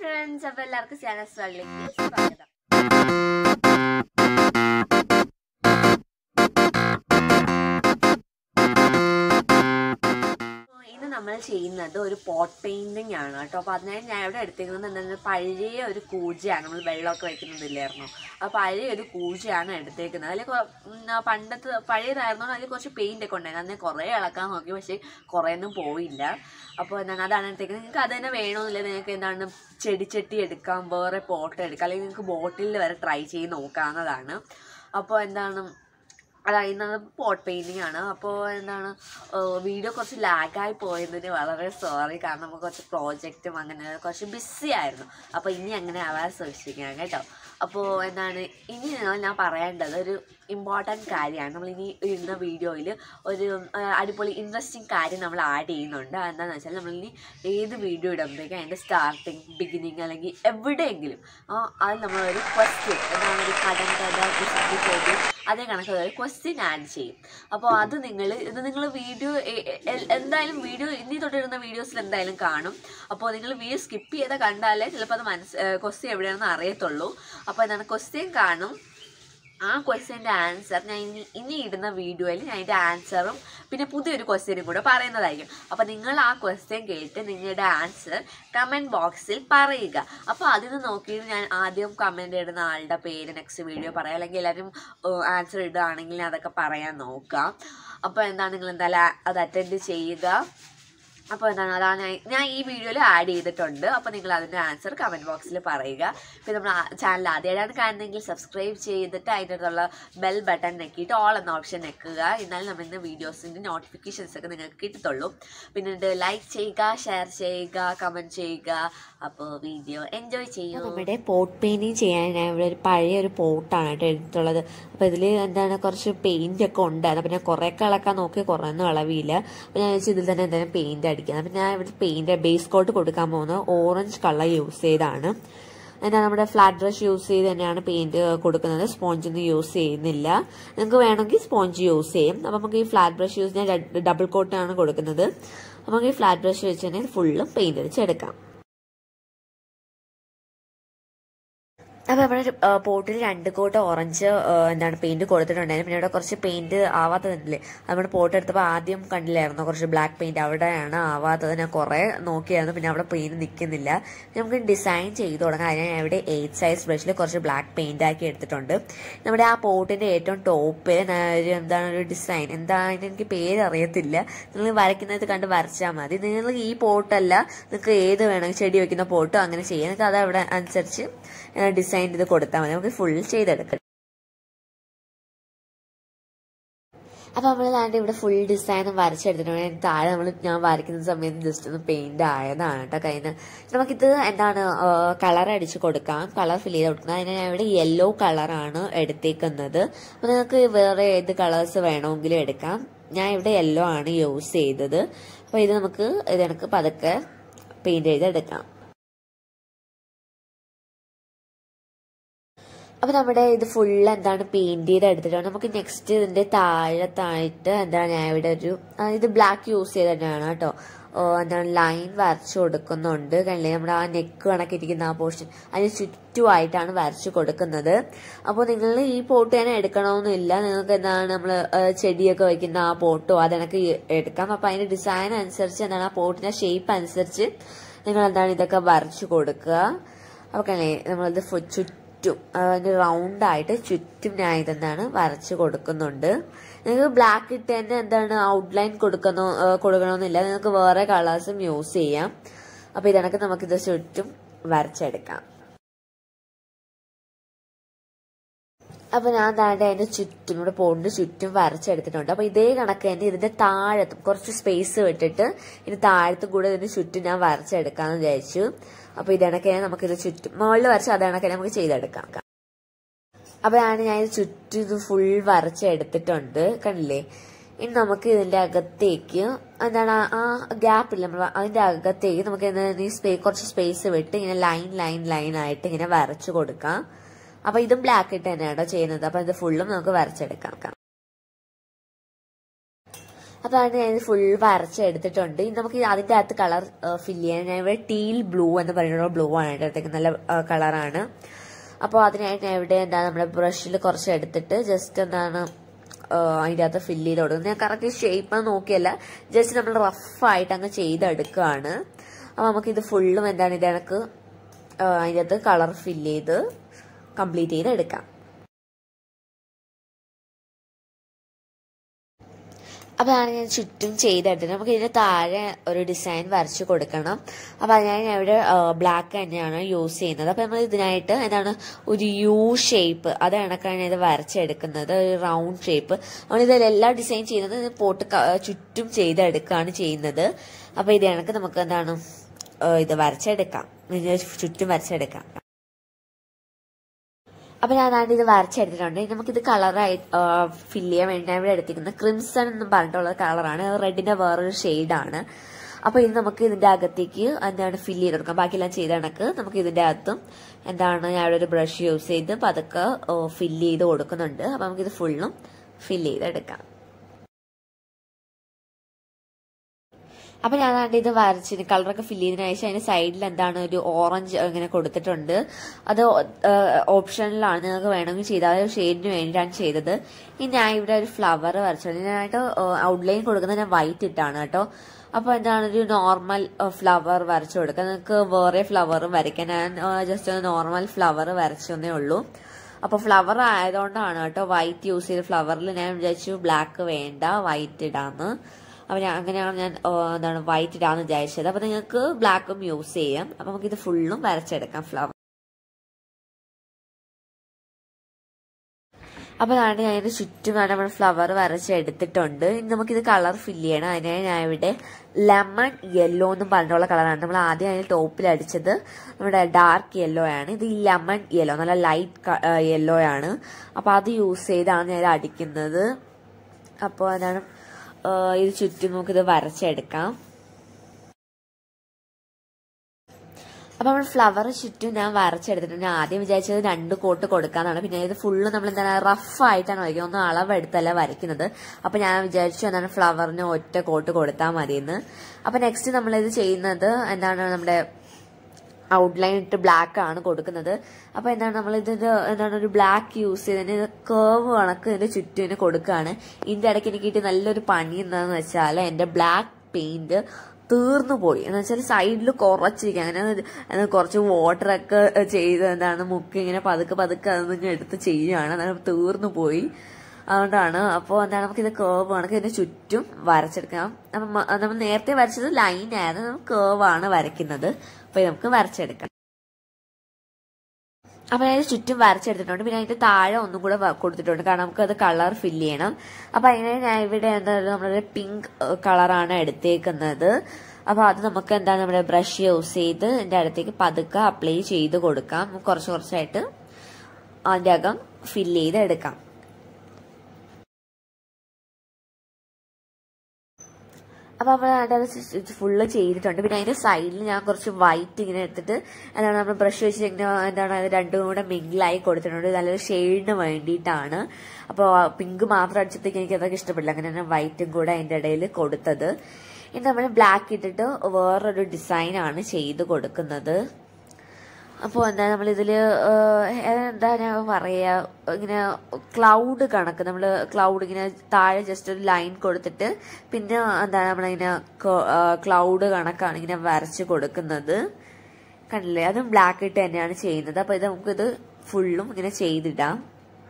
friends അപ്പൊ എല്ലാവർക്കും channel സ്വാഗതം സ്വാഗതം അപ്പോൾ ഇന്ന് നമ്മൾ ചെയ്യുന്നത് ഒരു പോട്ട് പെയിന്റിംഗ് ആണ് കേട്ടോ അപ്പോൾ അതിനായി ഞാൻ ഇവിടെ എടുത്തിരിക്കുന്നത് എന്താണെന്ന് പഴയ ഒരു കൂജയാണ് നമ്മൾ വെള്ളമൊക്കെ വയ്ക്കുന്നില്ലായിരുന്നു ആ പഴയ ഒരു കൂജയാണ് എടുത്തേക്കുന്നത് അതിൽ കൊ- ഉം, ആ പണ്ടത്തെ പഴയതായിരുന്നു അതിൽ കുറച്ച് പെയിന്റ് ഒക്കെ ഉണ്ടായിരുന്നു അതിനെ കുറേ ഇളക്കാൻ നോക്കി പക്ഷേ കുറേ ഒന്നും പോയില്ല അപ്പോൾ എന്താണ് അതാണ് എടുത്തേക്കുന്നത് നിങ്ങൾക്ക് അത് തന്നെ വേണമെന്നില്ല നിങ്ങൾക്ക് എന്താണ് ചെടിച്ചട്ടി എടുക്കാം വേറെ പോട്ട് എടുക്കാം അല്ലെങ്കിൽ നിങ്ങൾക്ക് ബോട്ടിലിൽ വരെ ട്രൈ ചെയ്ത് നോക്കാവുന്നതാണ് അപ്പോൾ എന്താണ് അതായത് പോട്ട് പെയിൻറ്റിങ് ആണ് അപ്പോൾ എന്താണ് വീഡിയോ കുറച്ച് ലാഗായി പോയതിന് വളരെ സോറി കാരണം നമുക്ക് കുറച്ച് പ്രോജക്റ്റും അങ്ങനെ കുറച്ച് ബിസി ആയിരുന്നു അപ്പോൾ ഇനി അങ്ങനെ ആവാൻ സൂക്ഷിക്കാം കേട്ടോ അപ്പോൾ എന്താണ് ഇനി ഞാൻ- ഞാൻ പറയേണ്ടത് ഒരു ഇമ്പോർട്ടൻറ്റ് കാര്യമാണ് നമ്മൾ ഇനി ഇടുന്ന വീഡിയോയിൽ ഒരു ആ, അടിപൊളി ഇൻട്രസ്റ്റിംഗ് കാര്യം നമ്മൾ ആഡ് ചെയ്യുന്നുണ്ട് അതെന്താണെന്ന് വെച്ചാൽ നമ്മളിനി ഏത് വീഡിയോ ഇടുമ്പോഴേക്കും അതിൻ്റെ സ്റ്റാർട്ടിങ് ബിഗിനിങ് അല്ലെങ്കിൽ എവിടെയെങ്കിലും ആ അത് നമ്മളൊരു ക്വസ്റ്റ്യൻ എന്താണ് ഒരു കടൻ കഥ കുസൃതി ചോദ്യം അതേ കണക്ക് ഒരു ക്വസ്റ്റ്യൻ ആഡ് ചെയ്യും അപ്പോൾ അത് നിങ്ങൾ ഇത് നിങ്ങൾ വീഡിയോ എന്തായാലും വീഡിയോ ഇനി തൊട്ടിരുന്ന വീഡിയോസിൽ എന്തായാലും കാണും അപ്പോൾ നിങ്ങൾ വീഡിയോ സ്കിപ്പ് ചെയ്ത് കണ്ടാലേ ചിലപ്പോൾ അത് മനസ്സ് ക്വസ്റ്റ്യൻ എവിടെയാണെന്ന് അറിയത്തുള്ളൂ അപ്പോൾ എന്താണ് ക്വസ്റ്റ്യൻ കാണും ആ ക്വസ്റ്റ്യൻ്റെ ആൻസർ ഞാൻ ഇനി ഇനി ഇടുന്ന വീഡിയോയിൽ ഞാൻ അതിൻ്റെ ആൻസറും പിന്നെ പുതിയൊരു ക്വസ്റ്റ്യനും കൂടെ പറയുന്നതായിരിക്കും അപ്പോൾ നിങ്ങൾ ആ ക്വസ്റ്റ്യൻ കേട്ട് നിങ്ങളുടെ ആൻസർ കമൻറ്റ് ബോക്സിൽ പറയുക അപ്പോൾ അതിന് നോക്കിയിട്ട് ഞാൻ ആദ്യം കമൻറ്റ് ഇടുന്ന ആളുടെ പേര് നെക്സ്റ്റ് വീഡിയോ പറയാം അല്ലെങ്കിൽ എല്ലാവരും ആൻസർ ഇടുകയാണെങ്കിൽ ഞാൻ അതൊക്കെ പറയാൻ നോക്കാം അപ്പോൾ എന്താണ് നിങ്ങൾ എന്തായാലും അത് അറ്റൻഡ് ചെയ്യുക അപ്പോൾ എന്താണ് അതാണ് ഞാൻ- ഞാൻ ഈ വീഡിയോയിൽ ആഡ് ചെയ്തിട്ടുണ്ട് അപ്പോൾ നിങ്ങൾ അതിൻ്റെ ആൻസർ കമൻറ്റ് ബോക്സിൽ പറയുക പിന്നെ നമ്മൾ ചാനൽ ആദ്യമായിട്ടാണ് കാണുന്നതെങ്കിൽ സബ്സ്ക്രൈബ് ചെയ്തിട്ട് അതിൻ്റെ അടുത്തുള്ള ബെൽ ബട്ടൺ നെക്കിയിട്ട് ഓൾ എന്ന ഓപ്ഷൻ നെക്കുക എന്നാലും നമ്മൾ ഇന്ന് വീഡിയോസിൻ്റെ നോട്ടിഫിക്കേഷൻസ് ഒക്കെ നിങ്ങൾക്ക് കിട്ടത്തുള്ളൂ പിന്നെ ലൈക്ക് ചെയ്യുക ഷെയർ ചെയ്യുക കമൻറ്റ് ചെയ്യുക അപ്പോൾ വീഡിയോ എൻജോയ് ചെയ്യൂ നമ്മുടെ പോട്ട് പെയിന്റിങ് ചെയ്യാൻ ഞാൻ ഇവിടെ ഒരു പഴയ ഒരു പോട്ടാണ് കേട്ടോ എടുത്തിട്ടുള്ളത് അപ്പോൾ ഇതിൽ എന്താണ് കുറച്ച് പെയിന്റ് ഒക്കെ ഉണ്ടായിരുന്നു അപ്പോൾ ഞാൻ കുറേ ഇളക്കാൻ നോക്കി കുറേ ഒന്നും ഇളവിയില്ല അപ്പോൾ ഞാൻ വെച്ചാൽ ഇതിൽ തന്നെ എന്തായാലും പെയിന്റ് അടിക്കുന്നത് അപ്പോൾ ഞാൻ ഇവിടെ പെയിന്റ് ബേസ് കോട്ട് കൊടുക്കാൻ പോകുന്നത് ഓറഞ്ച് കളർ യൂസ് ചെയ്താണ് എന്നാൽ നമ്മുടെ ഫ്ലാറ്റ് ബ്രഷ് യൂസ് ചെയ്ത് തന്നെയാണ് പെയിന്റ് കൊടുക്കുന്നത് സ്പോഞ്ച് ഒന്നും യൂസ് ചെയ്യുന്നില്ല നിങ്ങൾക്ക് വേണമെങ്കിൽ സ്പോഞ്ച് യൂസ് ചെയ്യും അപ്പോൾ നമുക്ക് ഈ ഫ്ലാറ്റ് ബ്രഷ് യൂസ് ഞാൻ ഡബിൾ കോട്ടാണ് കൊടുക്കുന്നത് അപ്പോൾ നമുക്ക് ഈ ഫ്ലാറ്റ് ബ്രഷ് വെച്ച് തന്നെ ഫുള്ളും പെയിന്റ് അടിച്ചെടുക്കാം അപ്പോൾ നമ്മുടെ പോട്ടിൽ രണ്ട് കോട്ട് ഓറഞ്ച് എന്താണ് പെയിന്റ് കൊടുത്തിട്ടുണ്ടായിരുന്നു പിന്നെ ഇവിടെ കുറച്ച് പെയിന്റ് ആവാത്തതുണ്ടല്ലേ അത് നമ്മുടെ പോട്ട് എടുത്തപ്പോൾ ആദ്യം കണ്ടില്ലായിരുന്നു കുറച്ച് ബ്ലാക്ക് പെയിന്റ് അവിടെയാണ് ആവാത്തത് ഞാൻ കുറേ നോക്കിയായിരുന്നു പിന്നെ അവിടെ പെയിന്റ് നിൽക്കുന്നില്ല നമുക്ക് ഡിസൈൻ ചെയ്ത് തുടങ്ങാം അതിന് ഞാൻ ഇവിടെ എയ്റ്റ് സൈസ് ബ്രഷിൽ കുറച്ച് ബ്ലാക്ക് പെയിന്റ് ആക്കി എടുത്തിട്ടുണ്ട് നമ്മുടെ ആ പോട്ടിന്റെ ഏറ്റവും ടോപ്പിൽ ഒരു എന്താണ് ഒരു ഡിസൈൻ എന്താണ് എനിക്ക് പേര് അറിയത്തില്ല നിങ്ങൾ വരയ്ക്കുന്നത് കണ്ട് വരച്ചാൽ മതി നിങ്ങൾ ഈ പോട്ടല്ല നിങ്ങൾക്ക് ഏത് വേണമെങ്കിൽ ചെടി വെക്കുന്ന പോട്ടോ അങ്ങനെ ചെയ്യാം നിങ്ങൾക്ക് അത് അവിടെ അനുസരിച്ച് ഡിസൈൻ ഇത് കൊടുത്താൽ മതി നമുക്ക് ഫുൾ ചെയ്തെടുക്കാം അപ്പൊ നമ്മൾ ദാണ്ട് ഇവിടെ ഫുൾ ഡിസൈൻ വരച്ചെടുത്തിട്ടുണ്ട് അതിന് താഴെ നമ്മൾ ഞാൻ വരയ്ക്കുന്ന സമയത്ത് ജസ്റ്റ് ഒന്ന് പെയിന്റ് ആയതാണ് കേട്ടോ കഴിഞ്ഞ നമുക്കിത് എന്താണ് കളർ അടിച്ച് കൊടുക്കാം കളർ ഫിൽ ചെയ്ത് കൊടുക്കുന്നത് അതിന് ഞാൻ ഇവിടെ യെല്ലോ കളറാണ് എടുത്തേക്കുന്നത് അപ്പൊ നിങ്ങൾക്ക് വേറെ ഏത് കളേഴ്സ് വേണമെങ്കിലും എടുക്കാം ഞാൻ ഇവിടെ യെല്ലോ ആണ് യൂസ് ചെയ്തത് അപ്പൊ ഇത് നമുക്ക് ഇത് എനിക്ക് പതുക്കെ പെയിന്റ് ചെയ്തെടുക്കാം അപ്പൊ നമ്മുടെ ഇത് ഫുൾ എന്താണ് പെയിന്റ് ചെയ്ത് എടുത്തിട്ടാണ് നമുക്ക് നെക്സ്റ്റ് ഇതിന്റെ താഴത്തായിട്ട് എന്താണ് ഞാൻ ഇവിടെ ഒരു ആ, ഇത് ബ്ലാക്ക് യൂസ് ചെയ്ത് തന്നെയാണ് കേട്ടോ ഓ, എന്താണ് ലൈൻ വരച്ചു കൊടുക്കുന്നുണ്ട് കണ്ടില്ലേ നമ്മുടെ ആ നെക്ക് കണക്കിരിക്കുന്ന ആ പോർഷൻ അതിന് ചുറ്റുമായിട്ടാണ് വരച്ചു കൊടുക്കുന്നത് അപ്പോൾ നിങ്ങൾ ഈ പോട്ട് തന്നെ എടുക്കണമെന്നില്ല നിങ്ങൾക്ക് എന്താണ് നമ്മൾ ചെടിയൊക്കെ വയ്ക്കുന്ന ആ പോട്ടോ അതെനക്ക് എടുക്കാം അപ്പൊ അതിന്റെ ഡിസൈൻ അനുസരിച്ച് എന്താണ് ആ പോട്ടിന്റെ ഷേപ്പ് അനുസരിച്ച് നിങ്ങൾ എന്താണ് ഇതൊക്കെ വരച്ചു കൊടുക്കുക അപ്പൊ കണ്ടേ നമ്മളിത് ഫു- ചുറ്റും അതിന് റൗണ്ട് ആയിട്ട് ചുറ്റും ഞാൻ ഇതെന്താണ് വരച്ചു കൊടുക്കുന്നുണ്ട് നിങ്ങൾക്ക് ബ്ലാക്ക് ഇട്ട് തന്നെ എന്താണ് ഔട്ട്ലൈൻ കൊടുക്കണോ ആ, കൊടുക്കണമെന്നില്ല നിങ്ങൾക്ക് വേറെ കളേഴ്സും യൂസ് ചെയ്യാം അപ്പൊ ഇതണക്ക് നമുക്കിത് ചുറ്റും വരച്ചെടുക്കാം അപ്പൊ ഞാൻ താണ്ടെ അതിന്റെ ചുറ്റും ഇവിടെ പോണ്ടിന് ചുറ്റും വരച്ചെടുത്തിട്ടുണ്ട് അപ്പൊ ഇതേ കണക്ക് തന്നെ ഇതിന്റെ താഴത്തും കുറച്ച് സ്പേസ് വിട്ടിട്ട് ഇതിന് താഴത്തും കൂടെ ഇതിന് ചുറ്റും ഞാൻ വരച്ചെടുക്കാന്ന് വിചാരിച്ചു അപ്പൊ ഇതണക്കെ നമുക്ക് ഇത് ചുറ്റും മുകളിൽ വരച്ച് അതണക്കെ നമുക്ക് ചെയ്തെടുക്കാം അപ്പൊ ഞാൻ ഞാൻ ഇത് ചുറ്റും ഇത് ഫുൾ വരച്ചെടുത്തിട്ടുണ്ട് കണ്ടില്ലേ ഇനി നമുക്ക് ഇതിന്റെ അകത്തേക്ക് എന്താണ് ആ- ആ ഗ്യാപ്പില്ല നമ്മൾ അതിന്റെ അകത്തേക്ക് നമുക്ക് എന്താണ് ഈ സ്പേ കുറച്ച് സ്പേസ് വിട്ട് ഇങ്ങനെ ലൈൻ ലൈൻ ലൈൻ ആയിട്ട് ഇങ്ങനെ വരച്ചു കൊടുക്കാം അപ്പൊ ഇതും ബ്ലാക്ക് ഇട്ട് തന്നെയാണോ ചെയ്യുന്നത് അപ്പൊ ഇത് ഫുള്ളും നമുക്ക് വരച്ചെടുക്കാം അപ്പോൾ അത് ഞാൻ ഫുൾ വരച്ചെടുത്തിട്ടുണ്ട് ഇനി നമുക്ക് അതിൻ്റെ അകത്ത് കളർ ഫില്ല് ചെയ്യാൻ ഞാൻ ഇവിടെ ടീൽ ബ്ലൂ എന്ന് പറയുന്ന ബ്ലൂ ആണ് എടുത്തേക്ക് നല്ല കളറാണ് അപ്പോൾ അതിനായിട്ട് ഞാൻ ഇവിടെ എന്താ നമ്മുടെ ബ്രഷിൽ കുറച്ച് എടുത്തിട്ട് ജസ്റ്റ് എന്താണ് അതിൻ്റെ അകത്ത് ഫില്ല് ചെയ്ത് കൊടുക്കുന്നത് ഞാൻ കറക്റ്റ് ഷേപ്പ് നോക്കിയല്ല ജസ്റ്റ് നമ്മൾ റഫായിട്ട് അങ്ങ് ചെയ്തെടുക്കുകയാണ് അപ്പോൾ നമുക്കിത് ഫുള്ളും എന്താണ് ഇത് കണക്ക് അതിൻ്റെ അകത്ത് കളർ ഫില്ല് ചെയ്ത് കംപ്ലീറ്റ് ചെയ്ത് എടുക്കാം അപ്പോൾ അതാണ് ഞാൻ ചുറ്റും ചെയ്തെടുത്തത് നമുക്ക് ഇതിന് താഴെ ഒരു ഡിസൈൻ വരച്ച് കൊടുക്കണം അപ്പോൾ അതിനായി ഞാൻ ഇവിടെ ബ്ലാക്ക് തന്നെയാണ് യൂസ് ചെയ്യുന്നത് അപ്പോൾ നമ്മൾ ഇതിനായിട്ട് എന്താണ് ഒരു യു ഷേപ്പ് അത് കണക്കാണ് ഇത് വരച്ചെടുക്കുന്നത് ഒരു റൗണ്ട് ഷേപ്പ് നമ്മൾ ഇതിലെല്ലാം ഡിസൈൻ ചെയ്യുന്നത് പോട്ട് ചുറ്റും ചെയ്തെടുക്കുകയാണ് ചെയ്യുന്നത് അപ്പോൾ ഇത് കണക്ക് നമുക്ക് എന്താണ് ഇത് വരച്ചെടുക്കാം ചുറ്റും വരച്ചെടുക്കാം അപ്പൊ ഞാൻ അതാണ്ട് ഇത് വരച്ചെടുത്തിട്ടുണ്ട് നമുക്കിത് കളറായി ഫില്ല് ചെയ്യാൻ വേണ്ടി ഞാൻ ഇവിടെ എടുത്തിരിക്കുന്നത് ക്രിംസൺ എന്ന് പറഞ്ഞിട്ടുള്ള കളറാണ് റെഡിന്റെ വേറൊരു ഷെയ്ഡാണ് അപ്പൊ ഇത് നമുക്ക് ഇതിന്റെ അകത്തേക്ക് എന്താണ് ഫില്ല് ചെയ്ത് കൊടുക്കാം ബാക്കിയെല്ലാം ചെയ്ത കണക്ക് നമുക്ക് ഇതിന്റെ അകത്തും എന്താണ് ഞാൻ ഇവിടെ ഒരു ബ്രഷ് യൂസ് ചെയ്ത് പതുക്കെ ഫില്ല് ചെയ്ത് കൊടുക്കുന്നുണ്ട് അപ്പൊ നമുക്കിത് ഫുള്ളും ഫില്ല് ചെയ്തെടുക്കാം അപ്പൊ ഞാൻ അതാണ്ട് ഇത് വരച്ചിന് കളറൊക്കെ ഫില്ല് ചെയ്തതിനു ശേഷം അതിന്റെ സൈഡിൽ എന്താണ് ഒരു ഓറഞ്ച് ഇങ്ങനെ കൊടുത്തിട്ടുണ്ട് അത് ഓപ്ഷനിലാണ് നിങ്ങൾക്ക് വേണമെങ്കിൽ ചെയ്താൽ ഷെയ്ഡിന് വേണ്ടിയിട്ടാണ് ചെയ്തത് ഇനി ഞാൻ ഇവിടെ ഒരു ഫ്ലവർ വരച്ചത് ഞാനായിട്ട് ഔട്ട്ലൈൻ കൊടുക്കുന്നത് ഞാൻ വൈറ്റ് ഇട്ടാണ് കേട്ടോ അപ്പോൾ എന്താണ് ഒരു നോർമൽ ഫ്ലവർ വരച്ചു കൊടുക്കുക നിങ്ങൾക്ക് വേറെ ഫ്ലവർ വരയ്ക്കാൻ ഞാൻ ജസ്റ്റ് ഒരു നോർമൽ ഫ്ലവർ വരച്ചെന്നേ ഉള്ളൂ അപ്പോൾ ഫ്ലവർ ആയതുകൊണ്ടാണ് കേട്ടോ വൈറ്റ് യൂസ് ചെയ്ത ഫ്ലവറിൽ ഞാൻ വിചാരിച്ചു ബ്ലാക്ക് വേണ്ട വൈറ്റ് ഇടാന്ന് അപ്പോൾ ഞാൻ അങ്ങനെയാണ് ഞാൻ എന്താണ് വൈറ്റ് ഇടാന്ന് വിചാരിച്ചത് അപ്പോൾ നിങ്ങൾക്ക് ബ്ലാക്കും യൂസ് ചെയ്യാം അപ്പോൾ നമുക്കിത് ഫുള്ളും വരച്ചെടുക്കാം ഫ്ലവർ അപ്പോൾ അതാണ് ഞാൻ ഇതിന് ചുറ്റും നമ്മൾ ഫ്ലവർ വരച്ചെടുത്തിട്ടുണ്ട് ഇനി നമുക്കിത് കളർ ഫില്ല് ചെയ്യണം അതിനായി ഞാൻ ഇവിടെ ലെമൺ യെല്ലോ എന്നും പറഞ്ഞിട്ടുള്ള കളറാണ് നമ്മൾ ആദ്യം അതിന് ടോപ്പിൽ അടിച്ചത് നമ്മുടെ ഡാർക്ക് യെല്ലോ ആണ് ഇത് ഈ ലെമൺ യെല്ലോ നല്ല ലൈറ്റ് യെല്ലോ ആണ് അപ്പോൾ അത് യൂസ് ചെയ്താണ് ഞാൻ അടിക്കുന്നത് അപ്പോൾ അതാണ് ഇത് ചുറ്റും നമുക്കിത് വരച്ചെടുക്കാം അപ്പൊ നമ്മൾ ഫ്ലവർ ചുറ്റും ഞാൻ വരച്ചെടുത്തിട്ടുണ്ട് ഞാൻ ആദ്യം വിചാരിച്ചത് രണ്ട് കോട്ട് കൊടുക്കാന്നാണ് പിന്നെ ഇത് ഫുള്ള് നമ്മൾ എന്താണ് റഫ് ആയിട്ടാണ് വരയ്ക്കുന്നത് ഒന്നും അളവെടുത്തല്ല വരയ്ക്കുന്നത് അപ്പൊ ഞാൻ വിചാരിച്ചു എന്താണ് ഫ്ലവറിന് ഒറ്റ കോട്ട് കൊടുത്താൽ മതിയെന്ന് അപ്പൊ നെക്സ്റ്റ് നമ്മളിത് ചെയ്യുന്നത് എന്താണ് നമ്മുടെ ഔട്ട്ലൈൻ ഇട്ട് ബ്ലാക്ക് ആണ് കൊടുക്കുന്നത് അപ്പൊ എന്താണ് നമ്മൾ ഇത് എന്താണ് ഒരു ബ്ലാക്ക് യൂസ് ചെയ്തതിന് കേവ് കണക്ക് ഇതിന്റെ ചുറ്റും കൊടുക്കുകയാണ് ഇതിന്റെ ഇടയ്ക്ക് എനിക്ക് കിട്ടിയ നല്ലൊരു പണി എന്താണെന്ന് വെച്ചാൽ എന്റെ ബ്ലാക്ക് പെയിന്റ് തീർന്നു പോയി എന്ന് വെച്ചാൽ സൈഡിൽ കുറച്ചിരിക്കുക അങ്ങനെ കുറച്ച് വാട്ടറൊക്കെ ചെയ്ത് എന്താണ് മുക്കി ഇങ്ങനെ പതുക്കെ പതുക്കെ അതൊന്നും എടുത്ത് ചെയ്യുകയാണ് അന്നേരം തീർന്നു പോയി അതുകൊണ്ടാണ് അപ്പോൾ എന്താണ് നമുക്കിത് കേവ് കണക്ക് ഇതിന്റെ ചുറ്റും വരച്ചെടുക്കാം നമ്മൾ നേരത്തെ വരച്ചത് ലൈൻ ആയിരുന്നു നമ്മൾ കേവാണ് വരയ്ക്കുന്നത് അപ്പോൾ നമുക്ക് വരച്ചെടുക്കാം അപ്പൊ അതിന് ചുറ്റും വരച്ചെടുത്തിട്ടുണ്ട് പിന്നെ അതിന്റെ താഴെ ഒന്നും കൂടെ കൊടുത്തിട്ടുണ്ട് കാരണം നമുക്ക് അത് കളർ ഫില്ല് ചെയ്യണം അപ്പൊ അതിനെ ഞാൻ ഇവിടെ എന്താ നമ്മുടെ പിങ്ക് കളറാണ് എടുത്തേക്കുന്നത് അപ്പൊ അത് നമുക്ക് എന്താ നമ്മുടെ ബ്രഷ് യൂസ് ചെയ്ത് ഇതിന്റെ അടുത്തേക്ക് പതുക്കെ അപ്ലൈ ചെയ്ത് കൊടുക്കാം കുറച്ച് കുറച്ചായിട്ട് അതിന്റെ അകം ഫില്ല് ചെയ്ത് എടുക്കാം അപ്പൊ നമ്മൾ അത് ഫുള്ള് ചെയ്തിട്ടുണ്ട് പിന്നെ അതിന്റെ സൈഡിൽ ഞാൻ കുറച്ച് വൈറ്റ് ഇങ്ങനെ എടുത്തിട്ട് എന്താണ് നമ്മൾ ബ്രഷ് വെച്ച് ഇങ്ങനെ എന്താണ് അത് രണ്ടും കൂടെ മിങ്കിളായി കൊടുത്തിട്ടുണ്ട് നല്ലൊരു ഷെയ്ഡിന് വേണ്ടിയിട്ടാണ് അപ്പോൾ പിങ്ക് മാത്രം അടിച്ചപ്പോഴത്തേക്ക് എനിക്ക് അതൊക്കെ ഇഷ്ടപ്പെടില്ല അങ്ങനെ ഞാൻ വൈറ്റും കൂടെ അതിന്റെ ഇടയിൽ കൊടുത്തത് ഇനി നമ്മൾ ബ്ലാക്ക് ഇട്ടിട്ട് വേറൊരു ഡിസൈനാണ് ചെയ്ത് കൊടുക്കുന്നത് അപ്പോൾ എന്താ നമ്മളിതിൽ എന്താ ഞാൻ പറയുക ഇങ്ങനെ ക്ലൗഡ് കണക്ക് നമ്മൾ ക്ലൗഡ് ഇങ്ങനെ താഴെ ജസ്റ്റ് ഒരു ലൈൻ കൊടുത്തിട്ട് പിന്നെ എന്താ നമ്മളിങ്ങനെ ക്ലൗഡ് കണക്കാണ് ഇങ്ങനെ വരച്ച് കൊടുക്കുന്നത് കണ്ടില്ലേ അതും ബ്ലാക്ക് ഇട്ട് തന്നെയാണ് ചെയ്യുന്നത് അപ്പോൾ ഇത് നമുക്കിത് ഫുള്ളും ഇങ്ങനെ ചെയ്തിടാം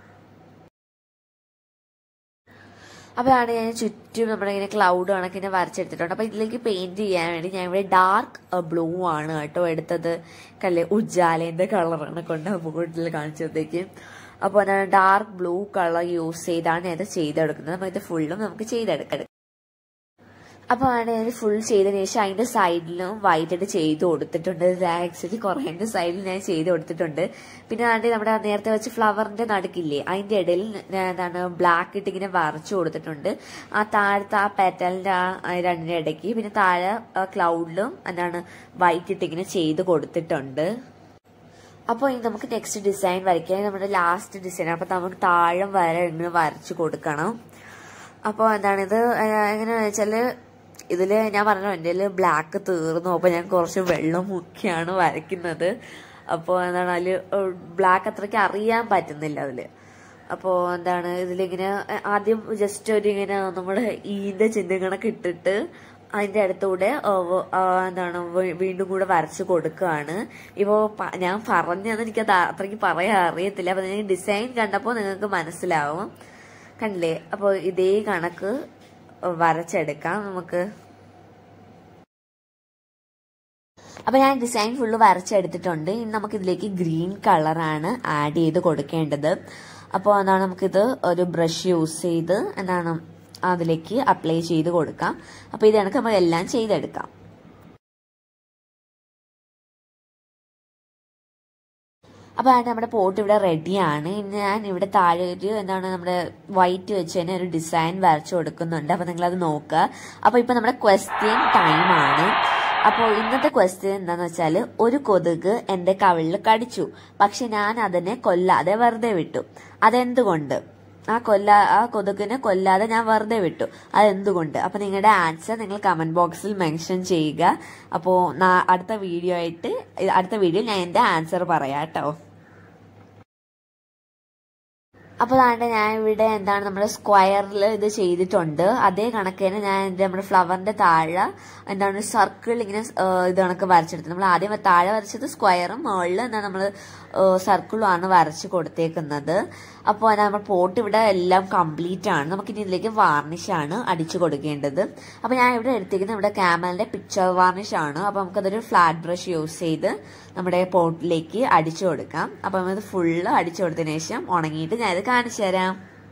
അപ്പോഴാണ് ഞാൻ ചുറ്റും നമ്മുടെ ഇങ്ങനെ ക്ലൗഡ് കണക്കിനെ വരച്ചെടുത്തിട്ടുണ്ട് അപ്പോൾ ഇതിലേക്ക് പെയിന്റ് ചെയ്യാൻ വേണ്ടി ഞാൻ ഇവിടെ ഡാർക്ക് ബ്ലൂ ആണ് കേട്ടോ എടുത്തത് കല്ലേ ഉജ്ജാലേന്റെ കളറാണ് കൊണ്ട് മുകളിൽ കാണിച്ചത്തേക്ക് അപ്പോൾ ഞാൻ ഡാർക്ക് ബ്ലൂ കളർ യൂസ് ചെയ്താണ് ഞാൻ ഇത് ചെയ്തെടുക്കുന്നത് അപ്പോൾ ഇത് ഫുള്ളും നമുക്ക് ചെയ്തെടുക്കാം അപ്പോൾ ആണ് ഞാൻ ഫുൾ ചെയ്തതിന് ശേഷം അതിന്റെ സൈഡിലും വൈറ്റ് ആയിട്ട് ചെയ്ത് കൊടുത്തിട്ടുണ്ട് ആക്ച്വലി കുറേ സൈഡിൽ ഞാൻ ചെയ്ത് കൊടുത്തിട്ടുണ്ട് പിന്നെ അതിന്റെ നമ്മുടെ നേരത്തെ വെച്ച് ഫ്ലവറിന്റെ നടുക്കില്ലേ അതിന്റെ ഇടയിൽ ഞാൻ എന്താണ് ബ്ലാക്ക് ഇട്ട് ഇങ്ങനെ വരച്ചു കൊടുത്തിട്ടുണ്ട് ആ താഴത്തെ ആ പെറ്റലിന്റെ ആ രണ്ടിന്റെ ഇടയ്ക്ക് പിന്നെ താഴെ ക്ലൗഡിലും എന്താണ് വൈറ്റ് ഇട്ട് ഇങ്ങനെ ചെയ്ത് കൊടുത്തിട്ടുണ്ട് അപ്പോൾ ഇനി നമുക്ക് നെക്സ്റ്റ് ഡിസൈൻ വരയ്ക്കാൻ നമ്മുടെ ലാസ്റ്റ് ഡിസൈൻ അപ്പോൾ നമുക്ക് താഴെ വരെ ഇങ്ങനെ വരച്ചു കൊടുക്കണം അപ്പോൾ എന്താണ് ഇത് എങ്ങനെയാണെന്ന് വെച്ചാൽ ഇതിൽ ഞാൻ പറഞ്ഞു എൻ്റെ ബ്ലാക്ക് തീർന്നു അപ്പോൾ ഞാൻ കുറച്ച് വെള്ളം മുക്കിയാണ് വരയ്ക്കുന്നത് അപ്പോൾ എന്താണ് അതിൽ ബ്ലാക്ക് അത്രയ്ക്ക് അറിയാൻ പറ്റുന്നില്ല അതിൽ അപ്പോൾ എന്താണ് ഇതിലിങ്ങനെ ആദ്യം ജസ്റ്റ് ഒരു ഇങ്ങനെ നമ്മുടെ ഈൻ്റെ ചിഹ്നം കണക്ക് ഇട്ടിട്ട് അതിൻ്റെ അടുത്തൂടെ ഓ, ആ, എന്താണ് വീ- വീണ്ടും കൂടെ വരച്ച് കൊടുക്കുകയാണ് ഇപ്പോൾ ഞാൻ പറഞ്ഞത് എനിക്കത് അത്രയ്ക്ക് പറയാൻ അറിയത്തില്ല അപ്പം നിങ്ങൾക്ക് ഡിസൈൻ കണ്ടപ്പോൾ നിങ്ങൾക്ക് മനസ്സിലാവും കണ്ടില്ലേ അപ്പോൾ ഇതേ കണക്ക് വരച്ചെടുക്കാം നമുക്ക് അപ്പോൾ ഞാൻ ഡിസൈൻ ഫുള്ള് വരച്ചെടുത്തിട്ടുണ്ട് ഇനി നമുക്ക് ഇതിലേക്ക് ഗ്രീൻ കളറാണ് ആഡ് ചെയ്ത് കൊടുക്കേണ്ടത് അപ്പോൾ എന്താണ് നമുക്കിത് ഒരു ബ്രഷ് യൂസ് ചെയ്ത് എന്താണ് അതിലേക്ക് അപ്ലൈ ചെയ്ത് കൊടുക്കാം അപ്പോൾ ഇത് കണക്ക് നമുക്ക് എല്ലാം ചെയ്തെടുക്കാം അപ്പോൾ അതിന് നമ്മുടെ പോട്ട് ഇവിടെ റെഡിയാണ് ഇനി ഞാൻ ഇവിടെ താഴെ ഒരു എന്താണ് നമ്മുടെ വൈറ്റ് വെച്ച് തന്നെ ഒരു ഡിസൈൻ വരച്ചു കൊടുക്കുന്നുണ്ട് അപ്പോൾ നിങ്ങളത് നോക്കുക അപ്പോൾ ഇപ്പോൾ നമ്മുടെ ക്വസ്റ്റ്യൻ ടൈമാണ് അപ്പോൾ ഇന്നത്തെ ക്വസ്റ്റ്യൻ എന്താന്ന് വെച്ചാൽ ഒരു കൊതുക് എൻ്റെ കവിളിൽ കടിച്ചു പക്ഷെ ഞാൻ അതിനെ കൊല്ലാതെ വെറുതെ വിട്ടു അതെന്തുകൊണ്ട് ആ കൊല്ല ആ കൊതുകിനെ കൊല്ലാതെ ഞാൻ വെറുതെ വിട്ടു അതെന്തുകൊണ്ട് അപ്പോൾ നിങ്ങളുടെ ആൻസർ നിങ്ങൾ കമന്റ് ബോക്സിൽ മെൻഷൻ ചെയ്യുക അപ്പോൾ അടുത്ത വീഡിയോ ആയിട്ട് അടുത്ത വീഡിയോ ഞാൻ എൻ്റെ ആൻസർ പറയാം കേട്ടോ അപ്പോൾ അതാണ്ട് ഞാൻ ഇവിടെ എന്താണ് നമ്മുടെ സ്ക്വയറിൽ ഇത് ചെയ്തിട്ടുണ്ട് അതേ കണക്ക് തന്നെ ഞാൻ എൻ്റെ നമ്മുടെ ഫ്ലവറിന്റെ താഴെ എന്താണ് സർക്കിൾ ഇങ്ങനെ ആ, ഇത് കണക്ക് വരച്ചെടുത്തത് നമ്മൾ ആദ്യം താഴെ വരച്ചത് സ്ക്വയറും മുകളിൽ എന്താണ് നമ്മൾ സർക്കിളും ആണ് വരച്ച് കൊടുത്തേക്കുന്നത് അപ്പോൾ നമ്മൾ പോട്ട് ഇവിടെ എല്ലാം കംപ്ലീറ്റ് ആണ് നമുക്ക് ഇനി ഇതിലേക്ക് varnish ആണ് അടിച്ചു കൊടുക്കേണ്ടത് അപ്പോൾ ഞാൻ ഇവിടെ എടുത്തിരിക്കുന്നത് ഇവിടെ ക്യാമലിന്റെ പിക്ചർ വാർണിഷ് ആണ് അപ്പോൾ നമുക്കതൊരു ഫ്ലാറ്റ് ബ്രഷ് യൂസ് ചെയ്ത് നമ്മുടെ പോട്ടിലേക്ക് അടിച്ചു കൊടുക്കാം അപ്പം ഇത് ഫുള്ള് അടിച്ചു കൊടുത്തതിന് ശേഷം ഉണങ്ങിയിട്ട് ഞാൻ ഇത് കാണിച്ചു തരാം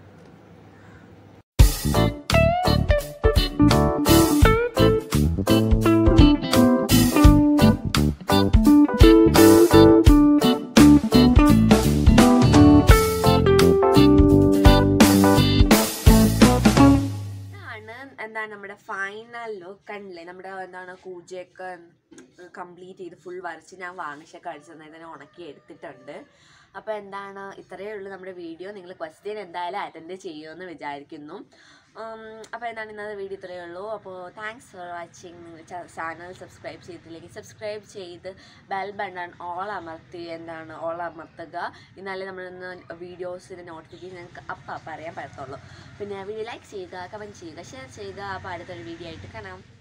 ഇതാണ് എന്താണ് നമ്മുടെ ഫൈനൽ ലുക്ക് കണ്ടില്ലേ നമ്മുടെ എന്താണ് കൂജയൊക്കെ കംപ്ലീറ്റ് ചെയ്ത് ഫുൾ വരച്ച് ഞാൻ വാണിഷൊക്കെ അടിച്ചു തന്നെ ഉണക്കി എടുത്തിട്ടുണ്ട് അപ്പോൾ എന്താണ് ഇത്രയേ ഉള്ളൂ നമ്മുടെ വീഡിയോ നിങ്ങൾ ക്വസ്റ്റ്യൻ എന്തായാലും അറ്റൻഡ് ചെയ്യുമെന്ന് വിചാരിക്കുന്നു അപ്പോൾ എന്താണ് ഇന്നത്തെ വീഡിയോ ഇത്രയേ ഉള്ളൂ അപ്പോൾ thanks for watching channel subscribe ചെയ്തില്ലെങ്കിൽ സബ്സ്ക്രൈബ് ചെയ്ത് ബെൽ ബട്ടൺ ഓൾ അമർത്തി എന്താണ് ഓൾ അമർത്തുക എന്നാലേ നമ്മളിന്ന് വീഡിയോസിൻ്റെ നോട്ടിഫിക്കേഷൻ നിങ്ങൾക്ക് അപ്പം അപ്പം അറിയാൻ പറ്റത്തുള്ളൂ പിന്നെ വീഡിയോ ലൈക്ക് ചെയ്യുക കമൻറ്റ് ചെയ്യുക ഷെയർ ചെയ്യുക അപ്പോൾ അടുത്തൊരു വീഡിയോ ആയിട്ട് കാണാം